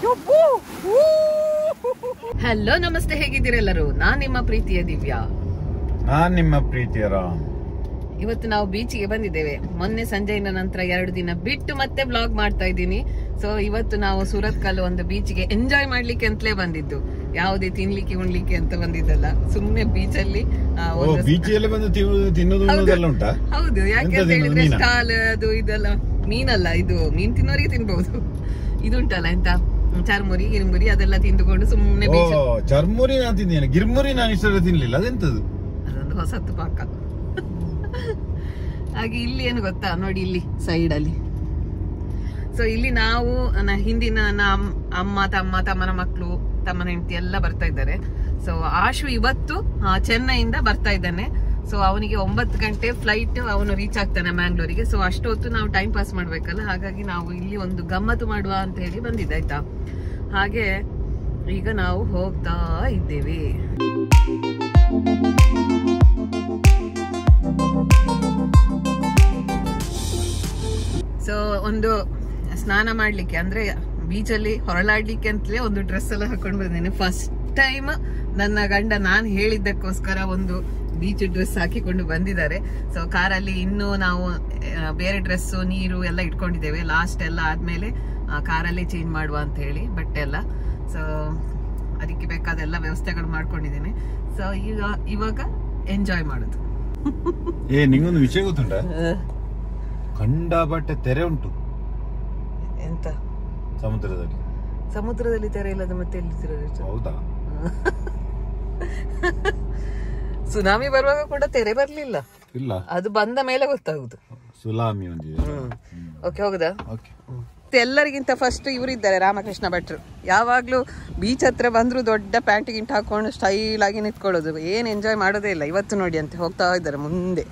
Hello ನಮಸ್ತೆ ಹೇಗಿದ್ದೀರೆಲ್ಲರೂ ನಾನ್ ನಿಮ್ಮ ಪ್ರೀತಿಯ ದಿವ್ಯಾ ನಾನ್ ನಿಮ್ಮ ಪ್ರೀತಿಯ ರಾಮ್ ಇವತ್ತು ನಾವು ಬೀಚಿಗೆ ಬಂದಿದ್ದೇವೆ ಮೊನ್ನೆ ಸಂಜೆಯಿಂದ ನಂತರ ಎರಡು ದಿನ ಬಿಟ್ಟು ಮತ್ತೆ ಬ್ಲಾಗ್ ಮಾಡ್ತಾ ಇದ್ದೀನಿ ಸೊ ಇವತ್ತು ನಾವು ಸೂರತ್ ಕಲ್ ಒಂದು ಬೀಚ್ಗೆ ಎಂಜಾಯ್ ಮಾಡ್ಲಿಕ್ಕೆ ಅಂತಲೇ ಬಂದಿದ್ದು ಯಾವುದೇ ತಿನ್ಲಿಕ್ಕೆ ಉಣ್ಲಿಕ್ಕೆ ಅಂತ ಬಂದಿದ್ದಲ್ಲ ಸುಮ್ನೆ ಬೀಚ್ ಅಲ್ಲಿ ಆ, ಓ ಒಂದು ಬೀಚಿಯಲ್ಲಿ ಬಂದು ತಿನ್ನು- ತಿನ್ನೋದು ಹೌದು. ಉಣ್ಣೋದೆಲ್ಲ ಉಂಟಾ ಹೌದು ಯಾಕೆ ಎಂತ ಅಂತ ತಿನ್ನೋದು? ಹೇಳಿದ್ರೆ ಮೀನಾ? ಸ್ಟಾಲ್ ಅದು ಇದೆಲ್ಲ ಮೀನಲ್ಲ ಇದು ಮೀನ್ ತಿನ್ನೋರಿಗೆ ತಿನ್ಬಹುದು ಇದುಂಟಲ್ಲ ಎಂತ ಚರ್ಮುರಿ ಗಿರ್ಮುರಿ ಅದೆಲ್ಲ ತಿಂದುಕೊಂಡು ಸುಮ್ನೆ ಓ ಬೀಚ್ ಚರ್ಮುರಿ ನಾನು ತಿಂದೇನೆ ಗಿರ್ಮುರಿ ನಾನು ಇಷ್ಟರ ತಿನ್ಲಿಲ್ಲ ಅದೆಂತದು ಅದೊಂದು ಹೊಸತ್ತು ಪಾಕ ಹಾಗೆ ಇಲ್ಲಿ ಏನು ಗೊತ್ತಾ ನೋಡಿ ಇಲ್ಲಿ ಸೈಡ್ ಅಲ್ಲಿ ಸೊ ಇಲ್ಲಿ ನಾವು ನ- ಹಿಂದಿನ ನನ್ನ ಅಮ್- ಅಮ್ಮ ತಮ್ಮ ತಮ್ಮನ ಮಕ್ಕಳು ತಮ್ಮನ ಹೆಂಡತಿ ಎಲ್ಲ ಬರ್ತಾ ಇದ್ದಾರೆ ಸೊ ಆಶು ಇವತ್ತು ಆ, ಚೆನ್ನೈಯಿಂದ ಬರ್ತಾ ಇದ್ದಾನೆ ಸೊ ಅವನಿಗೆ ಒಂಬತ್ತು ಗಂಟೆ ಫ್ಲೈಟ್ ಅವನು ರೀಚ್ ಆಗ್ತಾನೆ ಮ್ಯಾಂಗ್ಳೂರಿಗೆ ಸೊ ಅಷ್ಟೊತ್ತು ನಾವು ಟೈಮ್ ಪಾಸ್ ಮಾಡ್ಬೇಕಲ್ಲ ಹಾಗಾಗಿ ನಾವು ಇಲ್ಲಿ ಒಂದು ಗಮ್ಮತ್ತು ಮಾಡುವ ಅಂತ ಹೇಳಿ ಬಂದಿದ್ದೆ ಆಯ್ತಾ ಹಾಗೆ ಈಗ ನಾವು ಹೋಗ್ತಾ ಇದ್ದೇವೆ ಸೊ ಒಂದು ಸ್ನಾನ ಮಾಡ್ಲಿಕ್ಕೆ ಅಂದ್ರೆ ಬೀಚಲ್ಲಿ ಹೊರಳಾಡ್ಲಿಕ್ಕೆ ಅಂತಲೇ ಒಂದು ಡ್ರೆಸ್ ಎಲ್ಲ ಹಾಕೊಂಡು ಬಂದೇನೆ ಫಸ್ಟ್ ಟೈಮ್ ನನ್ನ ಗಂಡ ನಾನು ಹೇಳಿದ್ದಕ್ಕೋಸ್ಕರ ಒಂದು ಬೀಚ್ ಡ್ರೆಸ್ ಹಾಕಿಕೊಂಡು ಬಂದಿದ್ದಾರೆ ಸೊ ಕಾರಲ್ಲಿ ಇನ್ನೂ ನಾವು ಆ, ಬೇರೆ ಡ್ರೆಸ್ ನೀರು ಎಲ್ಲ ಇಟ್ಕೊಂಡಿದ್ದೇವೆ ಲಾಸ್ಟ್ ಎಲ್ಲ ಆದ್ಮೇಲೆ ಕಾರಲ್ಲೇ ಚೇಂಜ್ ಮಾಡುವ ಅಂತ ಹೇಳಿ ಬಟ್ಟೆ ಎಲ್ಲ ಸೊ ಅದಕ್ಕೆ ಬೇಕಾದೆಲ್ಲ ವ್ಯವಸ್ಥೆಗಳು ಮಾಡ್ಕೊಂಡಿದ್ದೇನೆ ಸೊ ಈಗ ಇವಾಗ ಎಂಜಾಯ್ ಮಾಡೋದು ಏ ನಿಂಗೊಂದು ವಿಷಯ ಗೊತ್ತುಂಟ ಕಂಡಾಬಟ್ಟೆ ತೆರೆ ಉಂಟು ಎಂತ ಸಮುದ್ರದಲ್ಲಿ ಸಮುದ್ರದಲ್ಲಿ ತೆರೆ ಇಲ್ಲದ ಮತ್ತೆ ಎಲ್ಲಿ ತಿರುಗಿರ್ತದೆ? ಹೌದಾ ಸುನಾಮಿ ಬರುವಾಗ ಕೂಡ ತೆರೆ ಬರ್ಲಿಲ್ಲ ಇಲ್ಲ ಅದು ಬಂದ ಮೇಲೆ ಗೊತ್ತಾಗುದು ಸುಲಾಮಿ ಒಂದಿದೆ ಓಕೆ ಹೋಗುದಾ ಓಕೆ ಮತ್ತೆ ಎಲ್ಲರಿಗಿಂತ ಫಸ್ಟ್ ಇವರಿದ್ದಾರೆ ರಾಮಕೃಷ್ಣ ಭಟ್ರು ಯಾವಾಗ್ಲೂ ಬೀಚ್ ಹತ್ರ ಬಂದ್ರು ದೊಡ್ಡ ಪ್ಯಾಂಟ್ ಗಿಂಟ್ ಹಾಕೊಂಡು ಸ್ಟೈಲ್ ಆಗಿ ನಿಂತ್ಕೊಳ್ಳೋದು ಏನ್ ಎಂಜಾಯ್ ಮಾಡೋದೇ ಇಲ್ಲ ಇವತ್ತು ನೋಡಿ ಅಂತ ಹೋಗ್ತಾ ಇದ್ದಾರೆ ಮುಂದೆ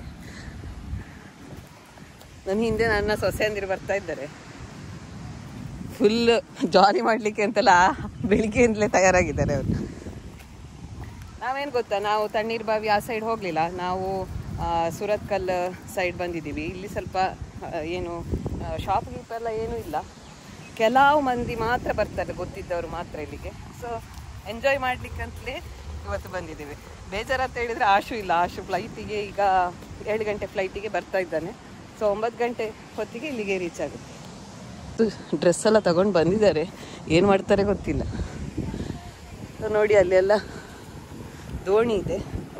ನನ್ನ ಹಿಂದೆ ನನ್ನ ಸೊಸೆಯಂದಿರು ಬರ್ತಾ ಇದ್ದಾರೆ ಫುಲ್ ಜಾಲಿ ಮಾಡ್ಲಿಕ್ಕೆ ಅಂತೆಲ್ಲ ಬೆಳಿಗ್ಗೆಯಿಂದಲೇ ತಯಾರಾಗಿದ್ದಾರೆ ಅವರು ನಾವೇನು ಗೊತ್ತಾ ನಾವು ತಣ್ಣೀರ್ ಬಾವಿ ಆ ಸೈಡ್ ಹೋಗಲಿಲ್ಲ ನಾವು ಆ, ಸುರತ್ಕಲ್ ಸೈಡ್ ಬಂದಿದ್ದೀವಿ ಇಲ್ಲಿ ಸ್ವಲ್ಪ ಆ, ಏನು ಶಾಪ್ ಗೀಪ್ ಎಲ್ಲ ಏನೂ ಇಲ್ಲ ಕೆಲವು ಮಂದಿ ಮಾತ್ರ ಬರ್ತಾರೆ ಗೊತ್ತಿದ್ದವರು ಮಾತ್ರ ಇಲ್ಲಿಗೆ ಸೊ ಎಂಜಾಯ್ ಮಾಡ್ಲಿಕ್ಕಂತಲೇ ಇವತ್ತು ಬಂದಿದ್ದೀವಿ ಬೇಜಾರಂತ ಹೇಳಿದರೆ ಆಶು ಇಲ್ಲ ಆಶು ಫ್ಲೈಟಿಗೆ ಈಗ ಏಳು ಗಂಟೆ ಫ್ಲೈಟಿಗೆ ಬರ್ತಾ ಇದ್ದಾನೆ ಸೊ ಒಂಬತ್ತು ಗಂಟೆ ಹೊತ್ತಿಗೆ ಇಲ್ಲಿಗೆ ರೀಚ್ ಆಗುತ್ತೆ ಡ್ರೆಸ್ ಎಲ್ಲ ತಗೊಂಡು ಬಂದಿದ್ದಾರೆ ಏನು ಮಾಡ್ತಾರೆ ಗೊತ್ತಿಲ್ಲ ಸೊ ನೋಡಿ ಅಲ್ಲೆಲ್ಲ ದೋಣಿ ಇದೆ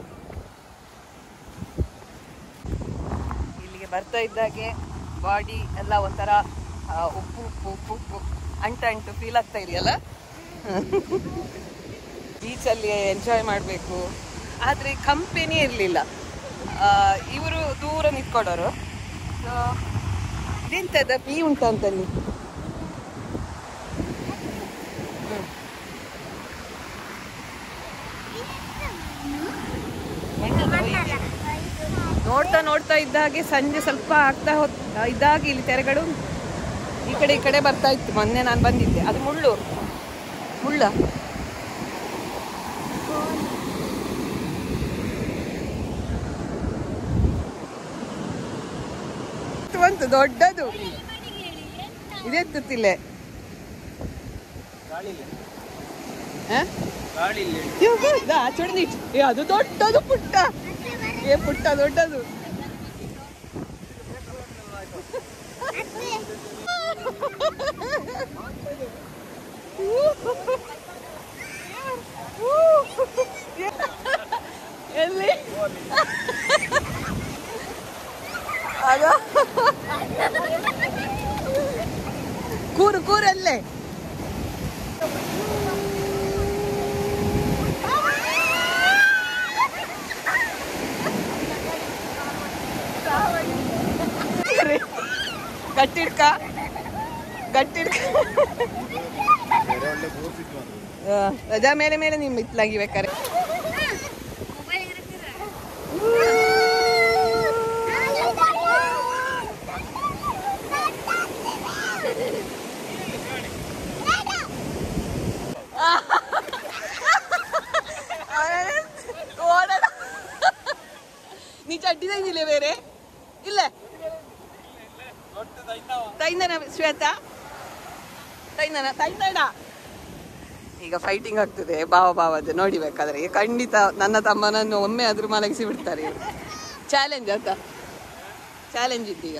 ಇಲ್ಲಿಗೆ ಬರ್ತಾ ಇದ್ದಾಗೆ ಬಾಡಿ ಎಲ್ಲ ಒಂಥರ ಆ, ಉಪ್ಪು ಉಪ್ಪು ಉಪ್ಪು ಉಪ್ಪು ಅಂಟ ಅಂಟು ಫೀಲ್ ಆಗ್ತಾ ಇದೆಯಲ್ಲ ಬೀಚಲ್ಲಿ ಎಂಜಾಯ್ ಮಾಡಬೇಕು ಆದರೆ ಕಂಪೆನಿ ಇರಲಿಲ್ಲ ಇವರು ದೂರ ನಿಂತ್ಕೊಡೋರು ಸೊ ಇದೆಂತದ ಪೀ ಉಂಟಾ ಅಂತಲ್ಲಿ ನೋಡ್ತಾ ನೋಡ್ತಾ ಇದ್ದ ಹಾಗೆ ಸಂಜೆ ಸ್ವಲ್ಪ ಆಗ್ತಾ ಹೊತ್ ಇದ್ದಾಗ ಇಲ್ಲಿ ತೆರೆಗಳು ಈ ಕಡೆ ಈ ಕಡೆ ಬರ್ತಾ ಇತ್ತು ಮೊನ್ನೆ ನಾನು ಬಂದಿದ್ದೆ ಅದು ಮುಳ್ಳು ಮುಳ್ಳ ಬಂತು ದೊಡ್ಡದು ಇದೆತ್ತುತ್ತಿಲ್ಲೆ ಚುಡಿದಿಟ್ಟು ಅದು ದೊಡ್ಡದು ಪುಟ್ಟ ಏ ಪುಟ್ಟ ದೊಡ್ಡದು ಎಲ್ಲಿ ಅದ ಕೂರು ಕೂರಲ್ಲೇ ಗಟ್ಟಿಡ್ಕ ಗಟ್ಟಿಡ್ಕ ಆ, ರಜಾ ಮೇಲೆ ಮೇಲೆ ನಿಮ್ ಇತ್ಲಾಗಿ ಬೇಕಾರೆ ಓಡೋಣ ನೀ ಚಡ್ಡಿ ತಂದಿಲ್ಲ ಬೇರೆ ಇಲ್ಲ ತೈಂದನ ಶ್ವೇತ ತೈಂದನ ತೈಂದಣ ಈಗ ಫೈಟಿಂಗ್ ಆಗ್ತದೆ ಬಾವ ಬಾವದ್ದು ನೋಡಿಬೇಕಾದ್ರೆ ಈಗ ಖಂಡಿತ ನನ್ನ ತಮ್ಮನನ್ನು ಒಮ್ಮೆ ಆದ್ರೂ ಮಲಗಿಸಿ ಬಿಡ್ತಾರೆ ಚಾಲೆಂಜ್ ಅಂತ ಚಾಲೆಂಜ್ ಇದ್ದೀಗ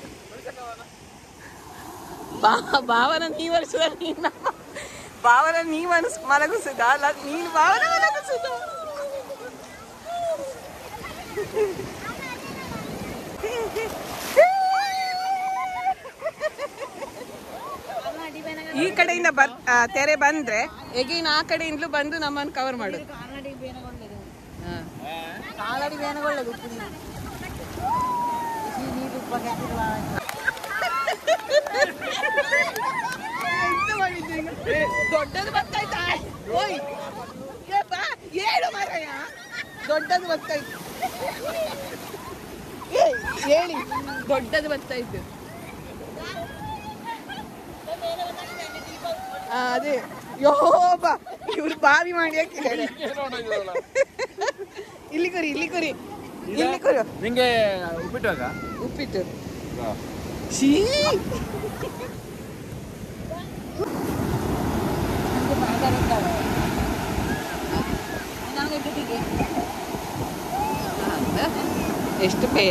ಬಾ ಭಾವನ ನೀ ವರ್ಷದ ನೀನ ಭಾವನ ನೀ ಮನಸ್ ಮಲಗಿಸುದ ಅಲ್ಲ ನೀನು ಭಾವನ ಮಲಗಿಸುದ ಈ ಕಡೆಯಿಂದ ಬರ್ ಆ, ತೆರೆ ಬಂದ್ರೆ ಎಗೇನ್ ಆ ಕಡೆಯಿಂದಲೂ ಬಂದು ನಮ್ಮನ್ನು ಕವರ್ ಮಾಡುದು ಹಾ. ಕಾಲಡಿ ಬೇನಗೊಳ್ಳದು ಉಪ್ಪಿನ ಬಿಸಿ ನೀರು ಉಪ್ಪ ಹಾಕಿರುವ ಎಂತ ಮಾಡಿದ್ದು ಈಗ? ಏ, ದೊಡ್ಡದು ಬರ್ತಾಯ್ತಾ ಓಯ್ ಏ ಬಾ ಏಳು ಮಾರಾಯ ದೊಡ್ಡದು ಬರ್ತಾಯ್ತು ಏ ಹೇಳಿ ದೊಡ್ಡದು ಬರ್ತಾಯ್ತು ಆ, ಅದೇ ಯೋಬ ಇವ್ರು ಬಾವಿ ಮಾಡಿ ಹಾಕಿದ್ದಾರೆ ಇಲ್ಲಿ ಕುರಿ ಇಲ್ಲಿ ಕುರಿ ಇಲ್ಲಿ ಕುರಿ ನಿಂಗೆ ಉಪ್ಪಿಟ್ಟಾಗ ಉಪ್ಪಿಟ್ಟು ಶೀ ನನಗೆ ದುಡ್ಡಿಗೆ ಎಷ್ಟು ಪೇ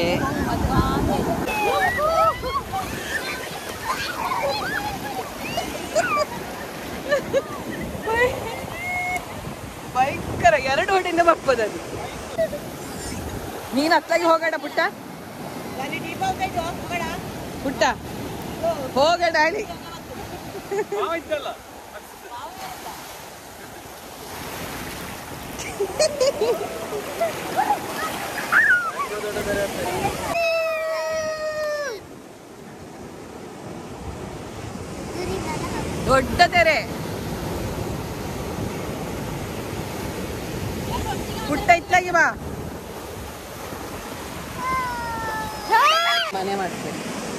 ಭಯಂಕರ ಎರಡು ಹೊಡೆಯಿಂದ ಬರ್ಬೋದು ಅದು ನೀನ್ ಹತ್ತಾಗಿ ಹೋಗಡ ಪುಟ್ಟ ಪುಟ್ಟ ಹೋಗಡ ಹೇಳಿ ದೊಡ್ಡ ತೆರೆ ಪುಟ್ಟ ಇತ್ಲಾಗಿ ಬಾ ಮನೆ ಮಾಡ್ತೇನೆ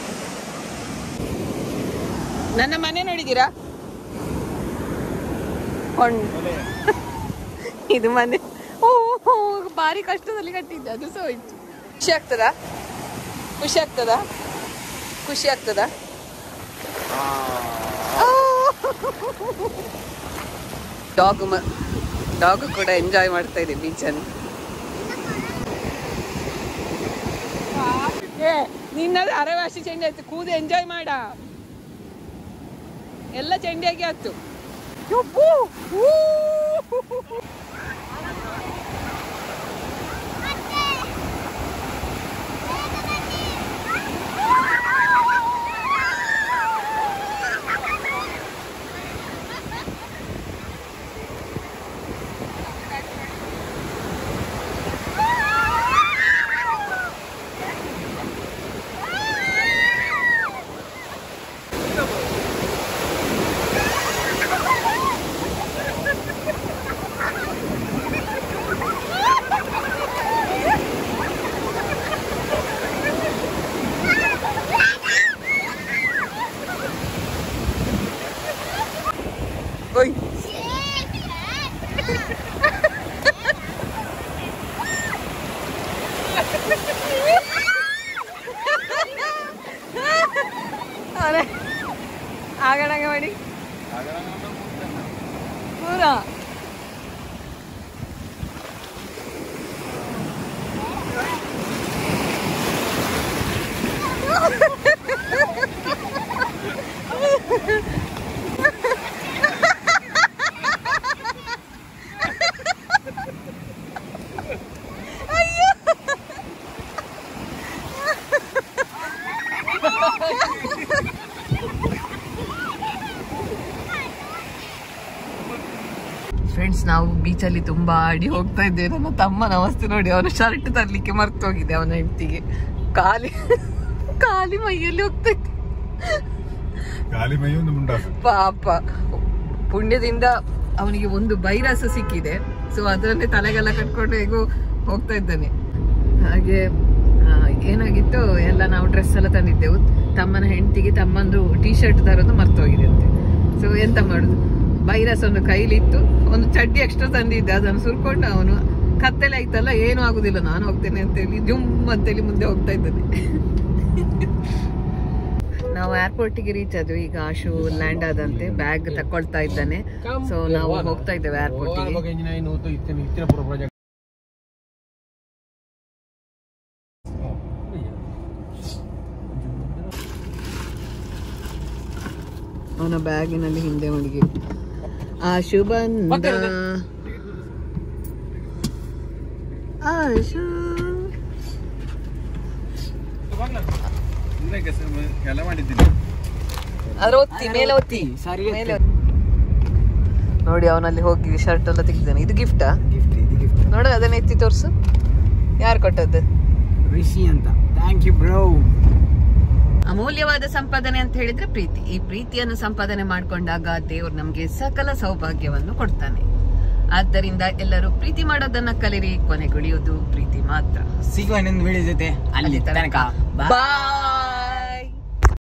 ನನ್ನ ಮನೆ ನೋಡಿದ್ದೀರಾ ಕೊಂಡ್ ಇದು ಮನೆ ಓ ಓ, ಭಾರಿ ಕಷ್ಟದಲ್ಲಿ ಕಟ್ಟಿದ್ದೆ ಅದು ಸಹ ಹೋಯ್ತು ಖುಷಿ ಆಗ್ತದಾ ಖುಷಿ ಆಗ್ತದಾ ಖುಷಿ ಆಗ್ತದಾ ಡಾಗ್ ಡಾಗ್ ಕೂಡ ಎಂಜಾಯ್ ಮಾಡ್ತಾ ಇದೆ ಬೀಚನ್ನು ಏ ನಿನ್ನದು ಅರೆವಾಸಿ ಚೆಂಡೆ ಆಯ್ತು ಕೂದು ಎಂಜಾಯ್ ಮಾಡ ಎಲ್ಲ ಚೆಂಡಿಯಾಗಿ ಆಯ್ತು ಯಪ್ಪು! ಊ! ಓಯ್ ಅರೆ ಆಗಣಂಗೆ ಮಾಡಿ ಪೂರ ಫ್ರೆಂಡ್ಸ್ ನಾವು ಬೀಚಲ್ಲಿ ತುಂಬಾ ಆಡಿ ಹೋಗ್ತಾ ಇದ್ದೇವೆ ನನ್ನ ತಮ್ಮನ ಅವಸ್ಥೆ ನೋಡಿ ಅವನು ಶರ್ಟ್ ತರ್ಲಿಕ್ಕೆ ಮರ್ತು ಹೋಗಿದೆ ಅವನ ಹೆಂಡತಿಗೆ ಖಾಲಿ ಖಾಲಿ ಮೈಯಲ್ಲಿ ಹೋಗ್ತಾ ಇದ್ದೆ ಖಾಲಿ ಮೈ ಒಂದು ಮುಂಡಾಸು ಪಾಪ ಪುಣ್ಯದಿಂದ ಅವನಿಗೆ ಒಂದು ವೈರಸ್ ಸಿಕ್ಕಿದೆ ಸೊ ಅದನ್ನೇ ತಲೆಗೆಲ್ಲ ಕಟ್ಕೊಂಡು ಹೇಗೂ ಹೋಗ್ತಾ ಇದ್ದಾನೆ ಹಾಗೆ ಆ, ಏನಾಗಿತ್ತು ಎಲ್ಲ ನಾವು ಡ್ರೆಸ್ ಎಲ್ಲ ತಂದಿದ್ದೆವು ತಮ್ಮನ ಹೆಂಡತಿಗೆ ತಮ್ಮಂದು ಟೀ ಶರ್ಟ್ ತರೋದು ಮರ್ತೋಗಿದೆ ಅಂತೆ ಸೊ ಎಂತ ಮಾಡುದು ವೈರಸ್ ಒಂದು ಕೈಲಿತ್ತು ಒಂದು ಚಡ್ಡಿ ಎಕ್ಸ್ಟ್ರಾ ತಂದಿದ್ದೆ ಅದನ್ನು ಸುರ್ಕೊಂಡು ಅವನು ಕತ್ತೆಲೆ ಆಯ್ತಲ್ಲ ಏನೂ ಆಗುದಿಲ್ಲ ನಾನು ಹೋಗ್ತೇನೆ ಅಂತೇಳಿ ಜುಮ್ ಅಂತೇಳಿ ಮುಂದೆ ಹೋಗ್ತಾ ಇದ್ದಾನೆ ನಾವು ಏರ್ಪೋರ್ಟಿಗೆ ರೀಚ್ ಆದ್ವಿ ಈಗ ಆಶು ಲ್ಯಾಂಡ್ ಆದಂತೆ ಬ್ಯಾಗ್ ತಕೊಳ್ತಾ ಇದ್ದಾನೆ ಸೊ ನಾವು ಹೋಗ್ತಾ ಇದ್ದೇವೆ ಏರ್ಪೋರ್ಟಿಗೆ ಅವನ ಬ್ಯಾಗಿನಲ್ಲಿ ಹಿಂದೆ ಮಡಗಿ ಆಶು ಬಂದ ಆಶು ಎಲ್ಲ ಮಾಡಿದ್ದೀನಿ ಅದ್ರ ಒತ್ತಿ ಮೇಲೆ ಒತ್ತಿ ಮೇಲೆ ಒತ್ತಿ. ನೋಡಿ ಅವನಲ್ಲಿ ಹೋಗಿ ಶರ್ಟ್ ಎಲ್ಲ ತೆಗಿದ್ದಾನೆ ಇದು ಗಿಫ್ಟಾ ನೋಡ ಅದನ್ನ ಎತ್ತಿ ತೋರ್ಸು ಯಾರು ಕೊಟ್ಟದ್ದು ರಿಷಿ ಅಂತ ಥ್ಯಾಂಕ್ ಯು ಬ್ರೋ ಅಮೂಲ್ಯವಾದ ಸಂಪಾದನೆ ಅಂತ ಹೇಳಿದ್ರೆ ಪ್ರೀತಿ ಈ ಪ್ರೀತಿಯನ್ನು ಸಂಪಾದನೆ ಮಾಡಿಕೊಂಡಾಗ ದೇವ್ರು ನಮ್ಗೆ ಸಕಲ ಸೌಭಾಗ್ಯವನ್ನು ಕೊಡ್ತಾನೆ ಆದ್ದರಿಂದ ಎಲ್ಲರೂ ಪ್ರೀತಿ ಮಾಡೋದನ್ನ ಕಲಿರಿ ಕೊನೆಗುಳಿಯೋದು ಪ್ರೀತಿ ಮಾತ್ರ ಸಿಗುವ ಇನ್ನೊಂದು ವಿಡಿಯೋ ಜೊತೆ ಅಲ್ಲಿ ತನಕ ಬಾಯ್